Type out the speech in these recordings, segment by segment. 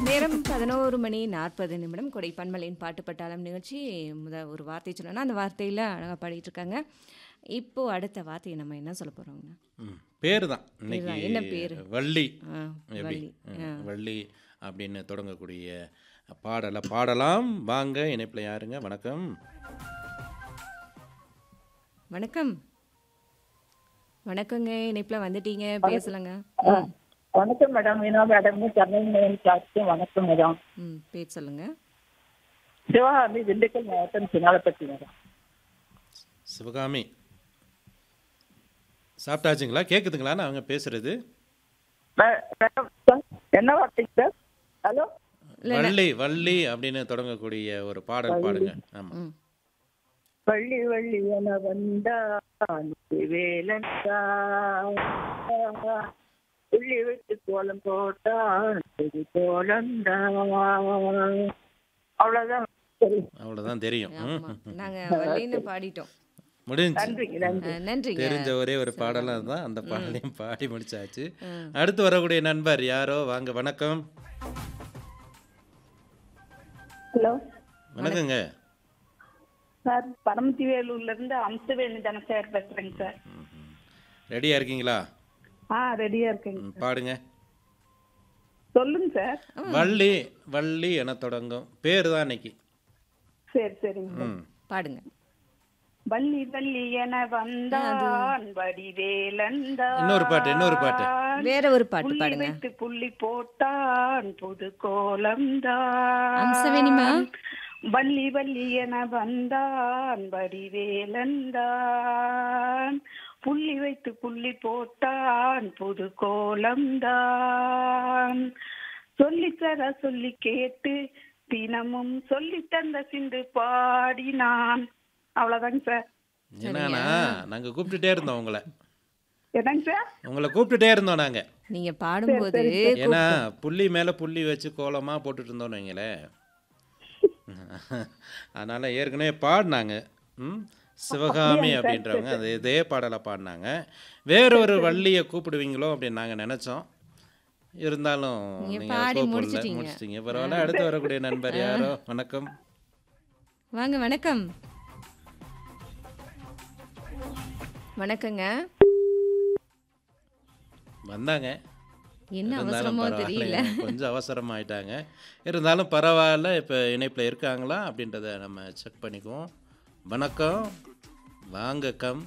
நேரம் பதினோரு மணி நாற்பது நிமிடம் கொடை பன்மலையின் பாட்டு பட்டாளம் நிகழ்ச்சி முத ஒரு வார்த்தை சொன்னோன்னா அந்த வார்த்தையில் அழகாக பாடிட்டு இருக்காங்க இப்போ அடுத்த வார்த்தையை நம்ம என்ன சொல்ல போகிறோங்கண்ணா ம் பேர் தான் இன்னைக்கு இதுதான். என்ன பேரு? வள்ளி ஆ, எப்படி வள்ளி. ம், வள்ளி அப்படின்னு தொடங்கக்கூடிய பாடலை பாடலாம் வாங்க இணைப்பில் யாருங்க வணக்கம் வணக்கம் வணக்கங்க இணைப்பில் வந்துட்டீங்க பேசலாங்க ஆ, வணக்கம் madam Meena madam Chennai madam கிளாஸ்க்கு வணக்கம் மேடம் ம் பேர் சொல்லுங்க சிவகாமி திண்டுக்கல் மாவட்டம் சினாலப்பட்டி மேடம் சிவகாமி சாப்பிட்டாச்சுங்களா கேட்குதுங்களான்னு அவங்க பேசுறது மே- மேடம் சார், என்ன வார்த்தைங்க சார் ஹலோ வள்ளி வள்ளி அப்படின்னு தொடங்கக்கூடிய ஒரு பாடல் பாடுங்க ஆமாம் ம் வள்ளி வள்ளி என வந்தான் வேலந்தா புள்ளி விட்டு கோலம் போட்டான் புது கோலந்தா அவ்வளவுதான் சரி அவ்வளோதான் தெரியும் ம், ஆமாம் நாங்கள் வள்ளின்னு பாடிட்டோம் முடிஞ்சு நன்றிங்க நன்றி ஆ, நன்றிங்க தெரிஞ்ச ஒரே ஒரு பாடலாம் தான் அந்த பாடலையும் பாடி முடிச்சாச்சு அடுத்து வரக்கூடிய நண்பர் யாரோ வாங்க வணக்கம் ஹலோ வணக்கங்க சார் பரமத்தி வேலூர்ல இருந்து அம்சவேணி தனசேகர் பேசுறேங்க சார் ரெடியா இருக்கீங்களா ஆ ரெடியா இருக்கேங்க ம், பாடுங்க சொல்லுங்க சார் வள்ளி வள்ளி என தொடங்கும் பேர் தான் இன்னைக்கு சரி சரிங்க ம் பாடுங்க வள்ளி வள்ளி என வந்தான் வடிவேலந்தான் இன்னொரு பாட்டு இன்னொரு பாட்டு வேற ஒரு பாட்டு புள்ளி பாடுங்க வைத்து புள்ளி போட்டான் புது கோலம்தான் அம்சவேணிமா வள்ளி வள்ளி என வந்தான் வடிவேலந்தான் புள்ளி வைத்து புள்ளி போட்டான் புது கோலம்தான் சொல்லித்தர சொல்லி கேட்டு தினமும் சொல்லி தந்த சிந்து பாடினான் அவ்வளவுதாங்க சார் என்னன்னா நாங்க கூப்பிட்டுட்டே இருந்தோம் உங்களை என்னங்க சார் உங்களை கூப்பிட்டுட்டே இருந்தோம் நாங்க நீங்க பாடும்போது ஏன்னா புள்ளி மேல புள்ளி வச்சு கோலமா போட்டுட்டு இருந்தோம்னு வைங்களேன் அதனால ஏற்கனவே பாடினாங்க ம் சிவகாமி அப்படின்றவங்க அந்த இதே பாடலை பாடினாங்க வேற ஒரு வள்ளியை கூப்பிடுவீங்களோ அப்படின்னு நாங்க நினைச்சோம் இருந்தாலும் நீங்க நீங்க பாடி கூப்பிடல முடிச்சிட்டீங்க. முடிச்சிட்டீங்க பரவாயில்ல அடுத்து வரக்கூடிய நண்பர் யாரோ வணக்கம் வாங்க வணக்கம் வணக்கங்க வந்தாங்க என்ன இருந்தாலும் அவசரமோ பரவாயில்ல. தெரியல கொஞ்சம் அவசரமாயிட்டாங்க இருந்தாலும் பரவாயில்ல இப்போ இணைப்பில் இருக்காங்களா அப்படின்றத நம்ம செக் பண்ணிக்குவோம் வணக்கம் வாங்க கம்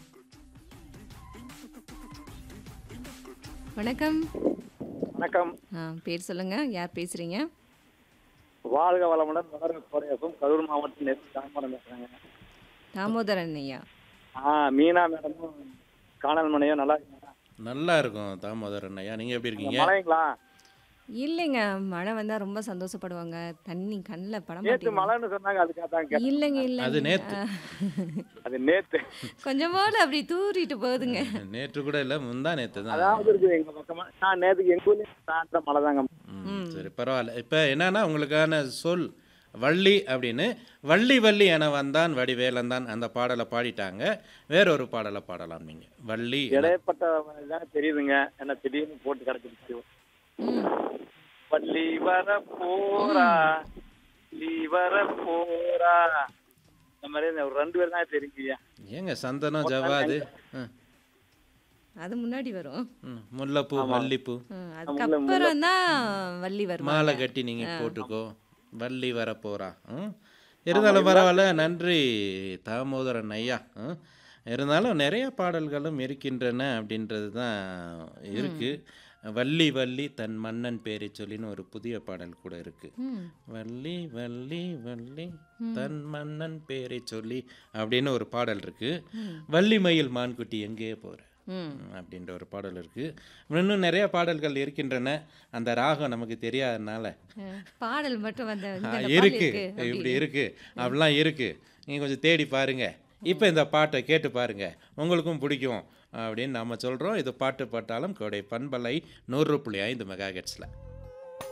வணக்கம் வணக்கம் ஆ பேர் சொல்லுங்க யார் பேசுறீங்க வாழ்க வளமுடன் வளர்க கோடையப்பம் கரூர் மாவட்டம் நெருங்கி தாமரம் பேசுறேங்க தாமோதரன் ஐயா ஆ மீனா மேடமும் காணல் மனையும் நல்லா இருக்கீங்களா நல்லா இருக்கும் தாமோதரன் ஐயா நீங்கள் எப்படி இருக்கீங்க மழைங்களா இல்லைங்க மழை வந்தா ரொம்ப சந்தோஷப்படுவாங்க தண்ணி கண்ணில் பட நேத்து மாட்டேங்குது மழைன்னு சொன்னாங்க அதுக்காக தான் கேட்டேன். இல்லைங்க அது இல்லைங்க நேத்து. அது நேத்து கொஞ்சமோடு அப்படி தூரிட்டு போகுதுங்க நேற்று கூட இல்லை முந்தா நேற்று தான் அதாவது இருக்குது எங்க பக்கமா நான் நேத்துக்கு எங்க ஊர்லயும் சாயந்தரம் மழை தாங்க ம், சரி பரவாயில்ல இப்போ என்னன்னா உங்களுக்கான சொல் வள்ளி அப்படின்னு வள்ளி வள்ளி என வந்தான் வடிவேலந்தான் அந்த பாடலை பாடிட்டாங்க வேற ஒரு பாடலை பாடலாம் நீங்கள் வள்ளி என- இடைப்பட்ட இதான் தெரியுதுங்க என்ன திடீர்னு போட்டு கிடச்சிருச்சு ம் வள்ளி வர போறா வள்ளி வர போறா இந்த மாதிரி இந்த ஒரு ரெண்டு பேர் தான் தெரியுங்க ஏங்க சந்தனம் ஜவாது ம், அது முன்னாடி வரும் ம், முல்லைப்பூ மல்லிப்பூ ம், அதுக்கப்புறம் தான் வள்ளி வரும் மாலை கட்டி நீங்க போட்டுக்கோ வள்ளி வர போறா ம்? இருந்தாலும் பரவாயில்ல நன்றி தாமோதரன் ஐயா ம்? இருந்தாலும் நிறைய பாடல்களும் இருக்கின்றன அப்படின்றது தான் இருக்கு வள்ளி வள்ளி தன் மன்னன் பேரை சொல்லின்னு ஒரு புதிய பாடல் கூட இருக்கு ம் வள்ளி வள்ளி வள்ளி தன் மன்னன் பேரை சொல்லி அப்படின்னு ஒரு பாடல் இருக்கு வள்ளி மயில் மான்குட்டி எங்கே போற ம் அப்படின்ற ஒரு பாடல் இருக்கு இன்னும் நிறைய பாடல்கள் இருக்கின்றன அந்த ராகம் நமக்கு தெரியாதனால அஹ், பாடல் மட்டும் வந்த ஆ, இந்த பாடல் இருக்கு இருக்கு இப்படி இருக்கு அப்படிலாம் இருக்கு நீங்க கொஞ்சம் தேடி பாருங்க இப்போ இந்த பாட்டை கேட்டு பாருங்க உங்களுக்கும் பிடிக்கும் அப்படின்னு நம்ம சொல்றோம் இது பாட்டு பாட்டாலும் கோடை பண்பலை நூறு புள்ளி ஐந்து மெகா